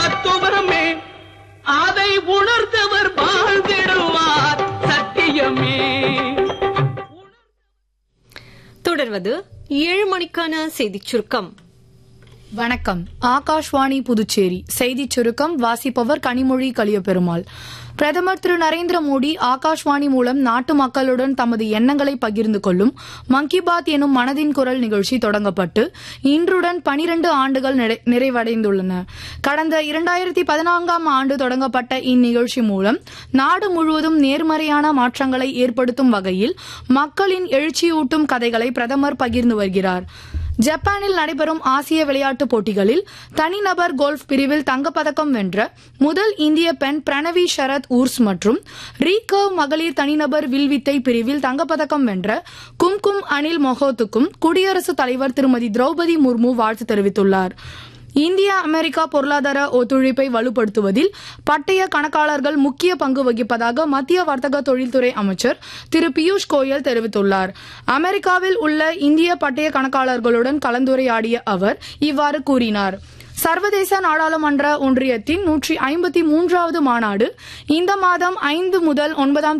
தத்துவமே அதை உணர்ந்தவர் வாழ்ந்திடுவார் சத்தியமே தொடர்வது ஏழு மணிக்கான செய்திச் சுருக்கம் வணக்கம் ஆகாஷ்வாணி புதுச்சேரி செய்திச் சுருக்கம் வாசிப்பவர் கனிமொழி கலியபெருமாள் பிரதமர் திரு நரேந்திர மோடி ஆகாஷ்வாணி மூலம் நாட்டு மக்களுடன் தமது எண்ணங்களை பகிர்ந்து கொள்ளும் மன் கி பாத் எனும் மனதின் குரல் நிகழ்ச்சி தொடங்கப்பட்டு இன்றுடன் பனிரண்டு ஆண்டுகள் நிறை- நிறைவடைந்துள்ளன கடந்த இரண்டாயிரத்தி பதினான்காம் ஆண்டு தொடங்கப்பட்ட இந்நிகழ்ச்சி மூலம் நாடு முழுவதும் நேர்மறையான மாற்றங்களை ஏற்படுத்தும் வகையில் மக்களின் எழுச்சியூட்டும் கதைகளை பிரதமர் பகிர்ந்து வருகிறார் ஜப்பானில் நடைபெறும் ஆசிய விளையாட்டுப் போட்டிகளில் தனிநபர் கோல்ஃப் பிரிவில் தங்கப்பதக்கம் வென்ற முதல் இந்திய பெண் பிரணவி ஷரத் ஊர்ஸ் மற்றும் ரீகர்வ் மகளிர் தனிநபர் வில்வித்தை பிரிவில் தங்கப்பதக்கம் வென்ற கும்கும் அனில் மொஹோத்துக்கும் குடியரசுத் தலைவர் திருமதி திரௌபதி முர்மு வாழ்த்து தெரிவித்துள்ளார் இந்தியா அமெரிக்கா பொருளாதார ஒத்துழைப்பை வலுப்படுத்துவதில் பட்டய கணக்காளர்கள் முக்கிய பங்கு வகிப்பதாக மத்திய வர்த்தக தொழில்துறை அமைச்சர் திரு பியூஷ் கோயல் தெரிவித்துள்ளார் அமெரிக்காவில் உள்ள இந்திய பட்டய கணக்காளர்களுடன் கலந்துரையாடிய அவர் இவ்வாறு கூறினார் சர்வதேச நாடாளுமன்ற ஒன்றியத்தின் நூற்றி ஐம்பத்தி மூன்றாவது மாநாடு இந்த மாதம் ஐந்து முதல் ஒன்பதாம்